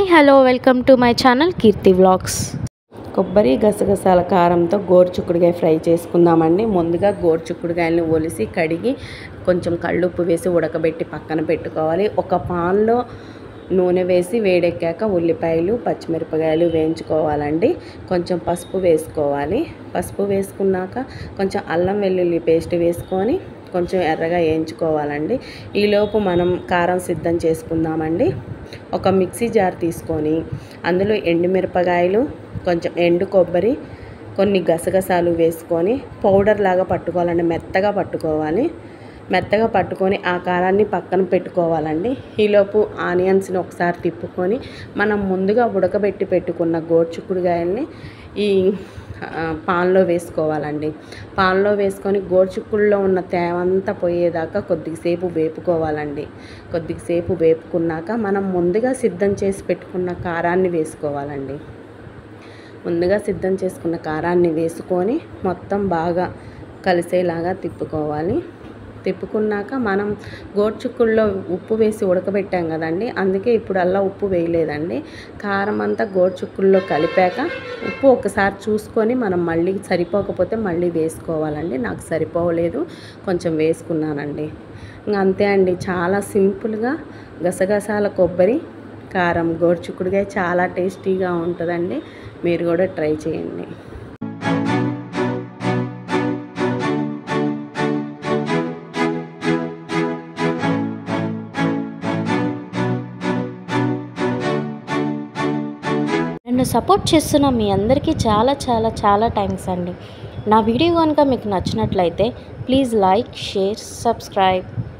hi hello welcome to my channel Keerthi vlogs కొబ్బరి గసగసాల కారంతో గోరుచుక్కుడుగాయ ఫ్రై చేసుకుందామండి ముందుగా గోరుచుక్కుడుగాయలను ఒలిసి కడిగి కొంచెం కళ్ళుప్పు వేసి ఉడకబెట్టి పక్కన పెట్టుకోవాలి ఒక పాన్లో నూనె వేసి వేడెక్కాక ఉల్లిపాయలు పచ్చిమిరపకాయలు వేయించుకోవాలండి కొంచెం పసుపు వేసుకోవాలి పసుపు వేసుకున్నాక కొంచెం అల్లం వెల్లుల్లి పేస్ట్ వేసుకొని కొంచెం ఎర్రగా వేయించుకోవాలండి ఈలోపు మనం కారం సిద్ధం చేసుకుందామండి ఒక మిక్సీ జార్ తీసుకొని అందులో ఎండుమిరపకాయలు కొంచెం ఎండు కొబ్బరి కొన్ని గసగసాలు వేసుకొని పౌడర్ లాగా పట్టుకోవాలండి మెత్తగా పట్టుకోవాలి మెత్తగా పట్టుకొని ఆ కారాన్ని పక్కన పెట్టుకోవాలండి ఈలోపు ఆనియన్స్ని ఒకసారి తిప్పుకొని మనం ముందుగా ఉడకబెట్టి పెట్టుకున్న గోడ్చుక్కుడుగాయల్ని ఈ ఆ, పాన్లో వేసుకోవాలండి పాన్లో వేసుకొని గోడ్చుక్కుల్లో ఉన్న తేవంతా పోయేదాకా కొద్దిసేపు వేపుకోవాలండి కొద్దిసేపు వేపుకున్నాక మనం ముందుగా సిద్ధం చేసి పెట్టుకున్న కారాన్ని వేసుకోవాలండి ముందుగా సిద్ధం చేసుకున్న కారాన్ని వేసుకొని మొత్తం బాగా కలిసేలాగా తిప్పుకోవాలి తిప్పుకున్నాక మనం గోడ్చుక్కుల్లో ఉప్పు వేసి ఉడకబెట్టాం కదండి అందుకే ఇప్పుడు అలా ఉప్పు వేయలేదండి కారం అంతా గోడ్చుక్కుల్లో కలిపాక ఉప్పు ఒకసారి చూసుకొని మనం మళ్ళీ సరిపోకపోతే మళ్ళీ వేసుకోవాలండి నాకు సరిపోలేదు కొంచెం వేసుకున్నానండి ఇంకా అంతే అండి చాలా సింపుల్గా గసగసాల కొబ్బరి కారం గోడ్చుక్కుడుగా చాలా టేస్టీగా ఉంటుందండి మీరు కూడా ట్రై చేయండి నన్ను సపోర్ట్ చేస్తున్న మీ అందరికీ చాలా చాలా చాలా థ్యాంక్స్ అండి నా వీడియో కనుక మీకు నచ్చినట్లయితే ప్లీజ్ లైక్ షేర్ సబ్స్క్రైబ్